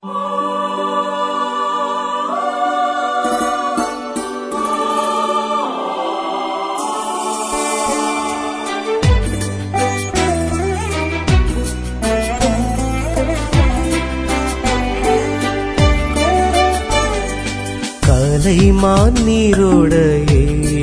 கலைமான் நீரோடையே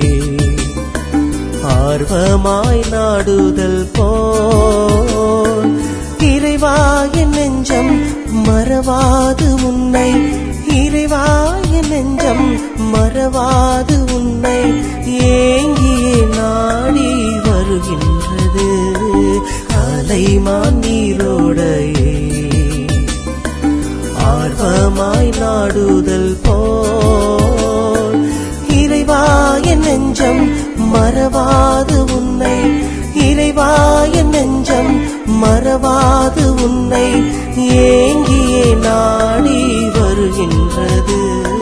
ஆர்வமாய் நாடுதல் போல் இறைவாய நெஞ்சம் மறவாது உன்னை இறைவாய நெஞ்சம் மறவாது உன்னை ஏங்கியே நாடி வருகின்றது கலைமான் நீரோடையே ஆர்வமாய் நாடுதல் போல் இறைவாய நெஞ்சம் மறவாது உன்னை இறைவாய நெஞ்சம் மறவாது உன்னை ஏங்கியே நாடி வருகின்றது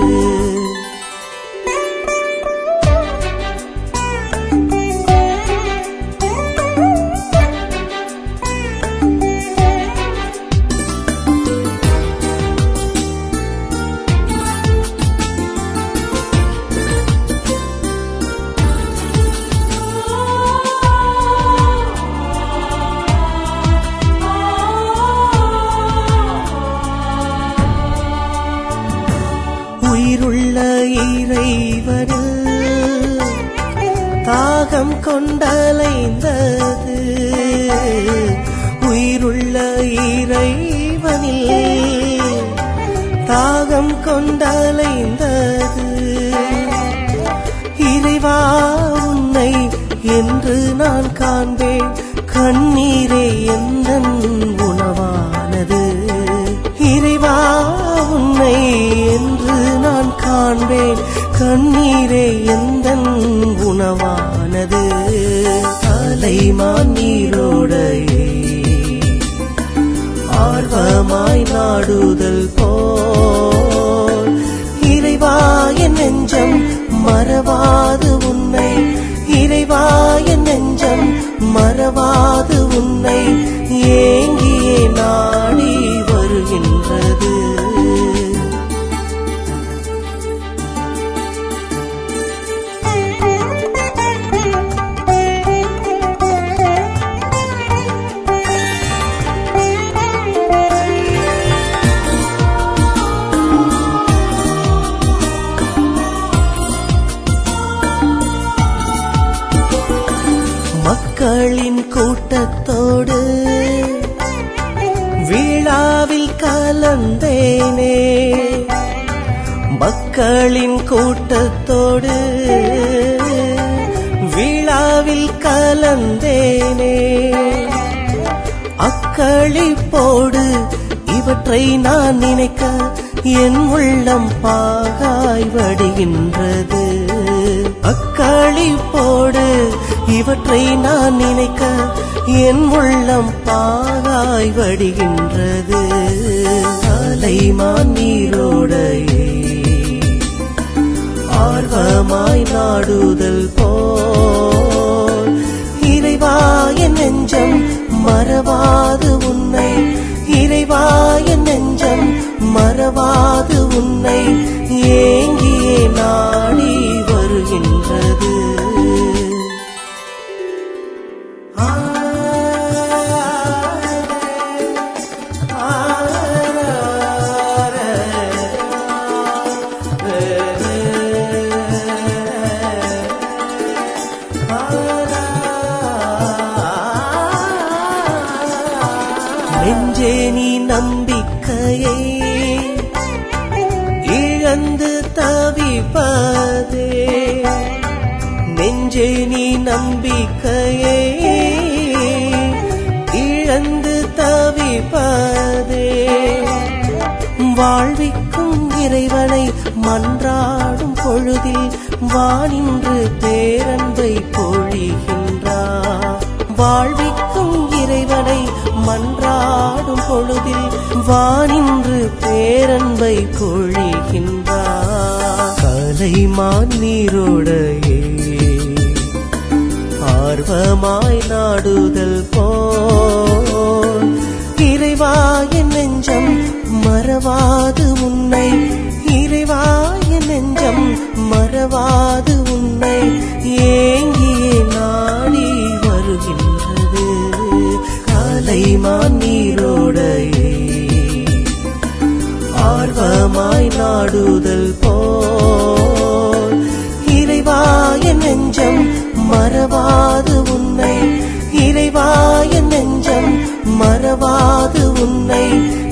உயிருள்ள இறைவனில் தாகம் கொண்டலைந்தது உயிருள்ள இறைவனில் தாகம் கொண்டலைந்தது இறைவா உன்னை என்று நான் காண்பேன் கண்ணீரே எந்த உணவானது இறைவா உன்னை என்று நான் காண்பேன் கண்ணீரே எந்த உணவானது அலைமான் நீரோடையே ஆர்வமாய் நாடுதல் போல் இறைவாய நெஞ்சம் மறவாது உன்னை இறைவாய நெஞ்சம் மறவாது உன்னை ஏங்கியே நாடி வருகின்றது மக்களின் கூட்டத்தோடு விழாவில் கலந்தேனே மக்களின் கூட்டத்தோடு விழாவில் கலந்தேனே அக்களிப்போடு இவற்றை நான் நினைக்க என் உள்ளம் பாகாய் வடிகின்றது அக்களிப்போடு இவற்றை நான் நினைக்க என் உள்ளம் பாகாய் வடிகின்றது அலைமான் நீரோடையே ஆர்வமாய் நாடுதல் போல் இறைவாய நெஞ்சம் மறவாது உன்னை இறைவாய நெஞ்சம் மறவாது உன்னை ஏங்கியே நாடி வருகின்றது நெஞ்சே நீ நம்பிக்கையை இழந்து தவிப்பதே நெஞ்சே நீ நம்பிக்கையை இழந்து தவிப்பதே வாழ்விக்கும் இறைவனை மன்றாடும் பொழுதில் வானின்று பேரன்பை பொழிகின்றார் வாழ்விக்கும் இறைவனை மன்றாடும் பொழுதில் வானின்று பேரன்பை பொழிகின்றார் கலைமான் நீரோடையே ஆர்வமாய் நாடுதல் போல் இறைவாய நெஞ்சம் மறவா உன்னை இறைவாய நெஞ்சம் மறவாது உன்னை ஏங்கியே நாடி வருகின்றது காலைமான் நீரோடையே ஆர்வமாய் நாடுதல் போல் இறைவாய நெஞ்சம் மறவாது உன்னை இறைவாய நெஞ்சம் மறவாது உன்னை